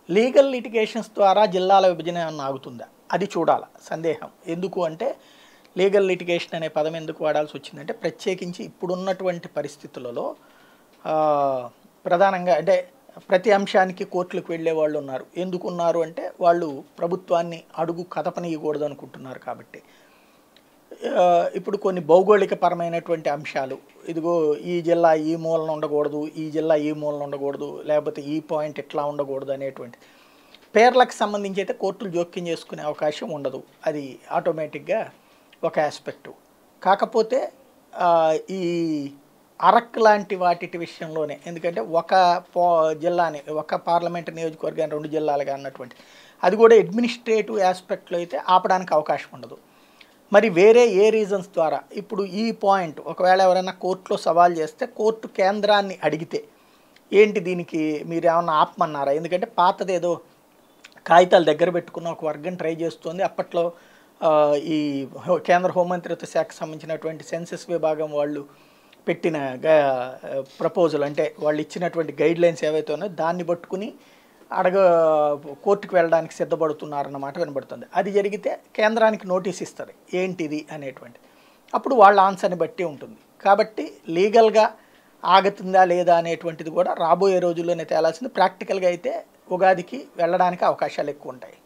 legal litigations ద్వారా జిల్లాల విభజన ఏమన్నా ఆగుతుందా అది చూడాలి సందేహం ఎందుకు అంటే లీగల్ లిటిగేషన్ అనే పదం ఎందుకు వాడాల్సి వచ్చిందంటే ప్రత్యేకించి ఇప్పుడున్నటువంటి పరిస్థితులలో ఆ, ప్రధానంగా అంటే ప్రతి అంశానికి కోర్టులకు వెళ్ళే వాళ్ళు ఉన్నారు ఎందుకు ఉన్నారు అంటే వాళ్ళు ప్రభుత్వాన్ని అడుగు కదపనీయకూడదు అనుకుంటున్నారు కాబట్టి ఆ, ఇప్పుడు కొన్ని భౌగోళిక పరమైనటువంటి అంశాలు ఇదిగో ఈ జిల్లా ఈ మూలన ఉండకూడదు ఈ జిల్లా ఈ మూలన ఉండకూడదు లేకపోతే ఈ పాయింట్ ఎట్లా ఉండకూడదు అనేటువంటి పేర్లకు సంబంధించి అయితే కోర్టులు జోక్యం చేసుకునే అవకాశం ఉండదు అది ఆటోమేటిక్గా ఒక ఆస్పెక్టు కాకపోతే ఆ, ఈ అరక్ లాంటి వాటి విషయంలోనే ఎందుకంటే ఒక పో జిల్లాని ఒక పార్లమెంట్ నియోజకవర్గాన్ని రెండు జిల్లాలుగా అన్నటువంటి అది కూడా అడ్మినిస్ట్రేటివ్ ఆస్పెక్ట్లో అయితే ఆపడానికి అవకాశం ఉండదు మరి వేరే ఏ రీజన్స్ ద్వారా ఇప్పుడు ఈ పాయింట్ ఒకవేళ ఎవరైనా కోర్టులో సవాల్ చేస్తే కోర్టు కేంద్రాన్ని అడిగితే ఏంటి దీనికి మీరు ఏమన్నా ఆపమన్నారా ఎందుకంటే పాతదేదో కాగితాలు దగ్గర పెట్టుకున్న ఒక వర్గం ట్రై చేస్తుంది అప్పట్లో ఆ, ఈ హో- కేంద్ర హోంమంత్రిత్వ శాఖకు సంబంధించినటువంటి సెన్సస్ విభాగం వాళ్ళు పెట్టిన ప్రపోజల్ అంటే వాళ్ళు ఇచ్చినటువంటి గైడ్ లైన్స్ ఏవైతే ఉన్నాయో దాన్ని పట్టుకుని అడగ కోర్టుకు వెళ్ళడానికి సిద్ధపడుతున్నారన్నమాట వినబడుతుంది అది జరిగితే కేంద్రానికి నోటీస్ ఇస్తారు ఏంటిది అనేటువంటి అప్పుడు వాళ్ళ ఆన్సర్ని బట్టి ఉంటుంది కాబట్టి లీగల్గా ఆగుతుందా లేదా అనేటువంటిది కూడా రాబోయే రోజుల్లోనే తేలాల్సింది ప్రాక్టికల్గా అయితే ఉగాదికి వెళ్ళడానికి అవకాశాలు ఎక్కువ ఉంటాయి